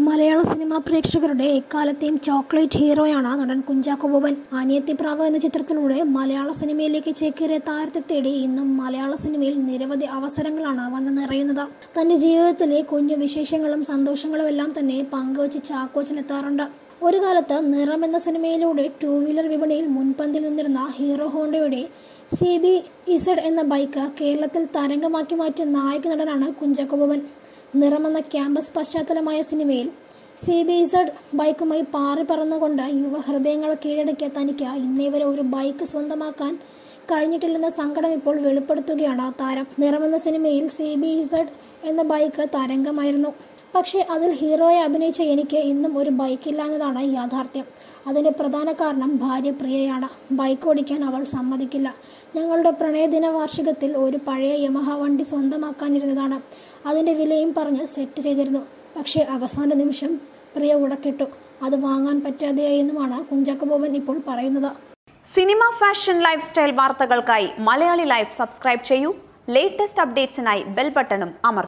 മലയാള സിനിമാ പ്രേക്ഷകരുടെ എക്കാലത്തെയും ചോക്ലേറ്റ് ഹീറോയാണ് നടൻ കുഞ്ചാക്കോ ബോബൻ ആനിയത്തിപ്രാവ് എന്ന ചിത്രത്തിലൂടെ മലയാള സിനിമയിലേക്ക് ചേക്കേറിയ താരത്തെ തേടി ഇന്നും മലയാള സിനിമയിൽ നിരവധി അവസരങ്ങളാണ് വന്നു നിറയുന്നത് തന്റെ ജീവിതത്തിലെ കുഞ്ഞു വിശേഷങ്ങളും സന്തോഷങ്ങളും എല്ലാം തന്നെ പങ്കുവച്ച് ചാക്കോച്ചനെത്താറുണ്ട് ഒരു കാലത്ത് നിറം എന്ന സിനിമയിലൂടെ ടൂ വീലർ വിപണിയിൽ മുൻപന്തിൽ നിന്നിരുന്ന ഹീറോ ഹോണ്ടയുടെ സി ബി ഇസഡ് എന്ന ബൈക്ക് കേരളത്തിൽ തരംഗമാക്കി മാറ്റിയ നായക നടനാണ് കുഞ്ചാക്കോ ബോബൻ നിറമെന്ന ക്യാമ്പസ് പശ്ചാത്തലമായ സിനിമയിൽ സി ബി ഇസഡ് ബൈക്കുമായി പാറി പറന്നുകൊണ്ട് യുവഹൃദയങ്ങൾ കീഴടക്കിയ തനിക്ക് ഇന്നേ വരെ ഒരു ബൈക്ക് സ്വന്തമാക്കാൻ കഴിഞ്ഞിട്ടില്ലെന്ന സങ്കടം ഇപ്പോൾ വെളിപ്പെടുത്തുകയാണ് താരം നിറമെന്ന സിനിമയിൽ സി ബി ഇസഡ് എന്ന ബൈക്ക് തരംഗമായിരുന്നു പക്ഷേ അതിൽ ഹീറോയെ അഭിനയിച്ച എനിക്ക് ഇന്നും ഒരു ബൈക്കില്ല എന്നതാണ് യാഥാർത്ഥ്യം അതിന്റെ പ്രധാന കാരണം ഭാര്യ പ്രിയയാണ് ബൈക്ക് ഓടിക്കാൻ അവൾ സമ്മതിക്കില്ല ഞങ്ങളുടെ പ്രണയദിന വാർഷികത്തിൽ ഒരു പഴയ യമഹ വണ്ടി സ്വന്തമാക്കാനിരുന്നതാണ് അതിന്റെ വിലയും പറഞ്ഞ് സെറ്റ് ചെയ്തിരുന്നു പക്ഷേ അവസാന നിമിഷം പ്രിയ ഉടക്കിട്ടു അത് വാങ്ങാൻ പറ്റാതെയായി എന്നുമാണ് കുഞ്ചാക്കോ ബോബൻ ഇപ്പോൾ പറയുന്നത് സിനിമ ഫാഷൻ ലൈഫ് സ്റ്റൈൽ വാർത്തകൾക്കായി മലയാളി ലൈഫ് സബ്സ്ക്രൈബ് ചെയ്യൂ ലേറ്റസ്റ്റ് അപ്ഡേറ്റ്സിനായി ബെൽ ബട്ടണും അമർത്തുക